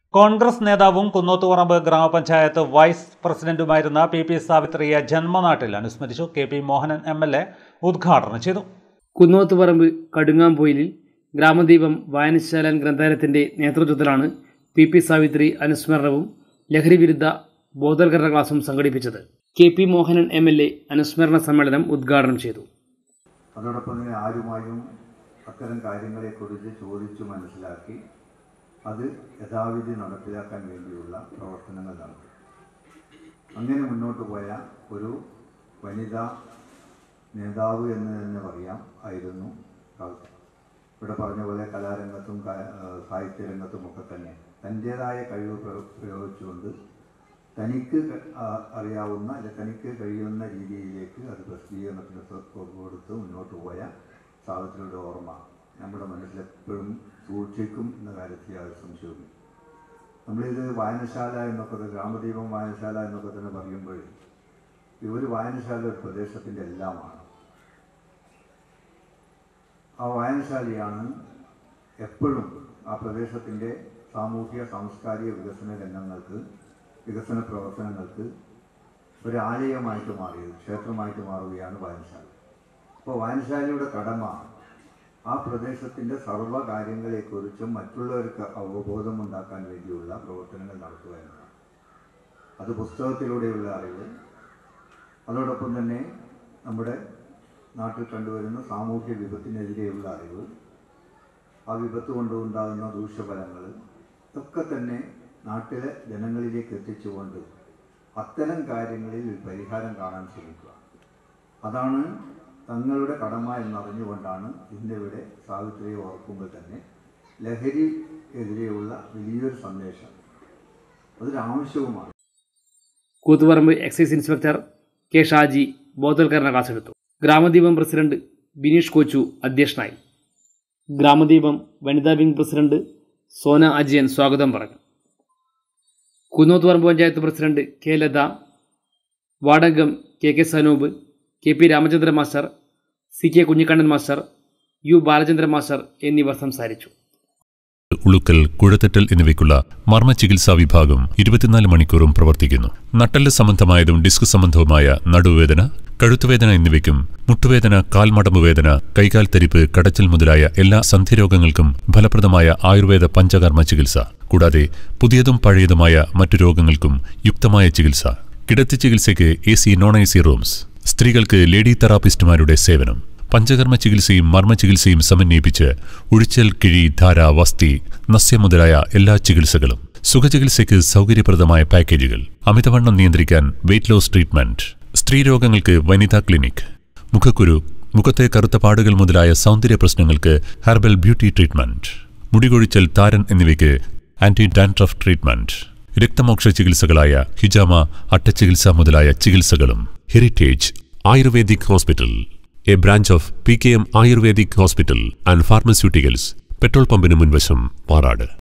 കോൺഗ്രസ് നേതാവും കുന്നോത്തുപറമ്പ് ഗ്രാമപഞ്ചായത്ത് വൈസ് പ്രസിഡന്റുമായിരുന്ന പി പി സാവിത്രിയെ ജന്മനാട്ടിൽ അനുസ്മരിച്ചു K P Mohanan M L A ഉദ്ഘാടനം ചെയ്തു കുന്നോത്തുപറമ്പ് കടുങ്ങാമ്പൊയിലിൽ ഗ്രാമദീപം വായനശാല ഗ്രന്ഥാലയത്തിന്റെ നേതൃത്വത്തിലാണ് പി പി സാവിത്രി അനുസ്മരണവും ലഹരിവിരുദ്ധ ബോധവൽക്കരണ ക്ലാസും സംഘടിപ്പിച്ചത് K P Mohanan M L A അനുസ്മരണ സമ്മേളനം ഉദ്ഘാടനം ചെയ്തു അതോടൊപ്പം തന്നെ ആരുമായും അത്തരം കാര്യങ്ങളെക്കുറിച്ച് ചോദിച്ചു മനസ്സിലാക്കി അത് യഥാവിധി നടപ്പിലാക്കാൻ വേണ്ടിയുള്ള പ്രവർത്തനങ്ങൾ നടത്തി അങ്ങനെ മുന്നോട്ട് പോയ ഒരു വനിതാ നേതാവ് എന്ന് തന്നെ പറയാം ആയിരുന്നു സാവിത്രി. ഇവിടെ പറഞ്ഞ പോലെ കലാരംഗത്തും ക- ഏഹ് സാഹിത്യരംഗത്തുമൊക്കെ തന്നെ തൻ്റേതായ കഴിവ് പ്രയോ- പ്രയോഗിച്ചുകൊണ്ട് തനിക്ക് ക- ആ- അറിയാവുന്ന അല്ലെ തനിക്ക് കഴിയുന്ന രീതിയിലേക്ക് അത് പ്രസിദ്ധീകരണത്തിന് സ്വ- കൊടുത്ത് മുന്നോട്ട് പോയ സാവിത്രിയുടെ ഓർമ്മ നമ്മുടെ മനസ്സിലെപ്പോഴും സൂക്ഷിക്കും എന്ന കാര്യത്തിൽ യാതൊരു സംശയവും നമ്മളിത് വായനശാല എന്നൊക്കെ തന്നെ, ഗ്രാമദീപം വായനശാല എന്നൊക്കെ തന്നെ പറയുമ്പോൾ ഈ ഒരു വായനശാല ഒരു പ്രദേശത്തിൻ്റെ എല്ലാമാണ് ആ വായനശാലയാണ് എപ്പോഴും ആ പ്രദേശത്തിൻ്റെ സാമൂഹിക സാംസ്കാരിക വികസന രംഗങ്ങൾക്ക് വികസന പ്രവർത്തനങ്ങൾക്ക് ഒരു ആലയമായിട്ട് മാറിയത് ക്ഷേത്രമായിട്ട് മാറുകയാണ് വായനശാല അപ്പോൾ വായനശാലയുടെ കടമ ആ പ്രദേശത്തിൻ്റെ സർവ്വ കാര്യങ്ങളെക്കുറിച്ചും മറ്റുള്ളവർക്ക് അവബോധം ഉണ്ടാക്കാൻ വേണ്ടിയുള്ള പ്രവർത്തനങ്ങൾ നടത്തുക എന്നതാണ് അത് പുസ്തകത്തിലൂടെയുള്ള അറിവ് അതോടൊപ്പം തന്നെ നമ്മുടെ നാട്ടിൽ കണ്ടുവരുന്ന സാമൂഹ്യ വിപത്തിനെതിരെയുള്ള അറിവ് ആ വിപത്ത് കൊണ്ടുണ്ടാകുന്ന ദൂഷ്യഫലങ്ങൾ ഇതൊക്കെ തന്നെ നാട്ടിലെ ജനങ്ങളിലേക്ക് എത്തിച്ചുകൊണ്ട് അത്തരം കാര്യങ്ങളിൽ ഒരു പരിഹാരം കാണാൻ ശ്രമിക്കുക അതാണ് തങ്ങളുടെ കടമ എന്നറിഞ്ഞുകൊണ്ടാണ് ഇന്നിവിടെ സാവിത്രിയെ ഓർക്കുമ്പോൾ തന്നെ ലഹരിക്കെതിരെയുള്ള വലിയൊരു സന്ദേശം അതൊരു ആവശ്യവുമാണ് Koothuparamba excise inspector K Shaji ബോധവൽക്കരണ ക്ലാസ് എടുത്തു ഗ്രാമദീപം പ്രസിഡന്റ് ബിനീഷ് കോച്ചു അധ്യക്ഷനായി ഗ്രാമദീപം വനിതാ വിംഗ് പ്രസിഡന്റ് സോന അജയൻ സ്വാഗതം പറഞ്ഞു കുന്നോത്തുപറമ്പ് പഞ്ചായത്ത് പ്രസിഡന്റ് കെ ലത വാടകം K K Sanoop K P Ramachandran master C K Kunhikannan master U Balachandran master എന്നിവർ സംസാരിച്ചു ഉളുക്കൽ കുഴത്തെറ്റൽ എന്നിവയ്ക്കുള്ള മർമ്മ ചികിത്സാ വിഭാഗം ഇരുപത്തിനാല് മണിക്കൂറും പ്രവർത്തിക്കുന്നു നട്ടെല്ല് സംബന്ധമായതും ഡിസ്ക് സംബന്ധവുമായ നടുവേദന കഴുത്തുവേദന എന്നിവയ്ക്കും മുട്ടുവേദന കാൽമടമ്പ് വേദന കൈകാൽ തരിപ്പ് കടച്ചൽ മുതലായ എല്ലാ സന്ധിരോഗങ്ങൾക്കും ഫലപ്രദമായ ആയുർവേദ പഞ്ചകർമ്മ ചികിത്സ കൂടാതെ പുതിയതും പഴയതുമായ മറ്റു രോഗങ്ങൾക്കും യുക്തമായ ചികിത്സ കിടത്തി ചികിത്സയ്ക്ക് A C non A C rooms സ്ത്രീകൾക്ക് ലേഡി തെറാപ്പിസ്റ്റുമാരുടെ സേവനം പഞ്ചകർമ്മ ചികിത്സയും മർമ്മ ചികിത്സയും സമന്വയിപ്പിച്ച് ഉഴിച്ചൽ കിഴി ധാര വസ്തി നസ്യ മുതലായ എല്ലാ ചികിത്സകളും സുഖചികിത്സയ്ക്ക് സൗകര്യപ്രദമായ പാക്കേജുകൾ അമിതവണ്ണം നിയന്ത്രിക്കാൻ വെയ്റ്റ് ലോസ് ട്രീറ്റ്മെന്റ് സ്ത്രീരോഗങ്ങൾക്ക് വനിതാ ക്ലിനിക് മുഖക്കുരു മുഖത്തെ കറുത്ത പാടുകൾ മുതലായ സൗന്ദര്യ പ്രശ്നങ്ങൾക്ക് ഹെർബൽ ബ്യൂട്ടി ട്രീറ്റ്മെന്റ് മുടികൊഴിച്ചൽ താരൻ എന്നിവയ്ക്ക് ആന്റി ഡാൻഡ്രഫ് ട്രീറ്റ്മെന്റ് രക്തമോക്ഷ ചികിത്സകളായ ഹിജാമ അട്ടച്ചികിത്സ മുതലായ ചികിത്സകളും heritage ayurvedic hospital a branch of P K M ayurvedic hospital and pharmaceuticals petrol പമ്പിന് മുൻവശം പാറാട്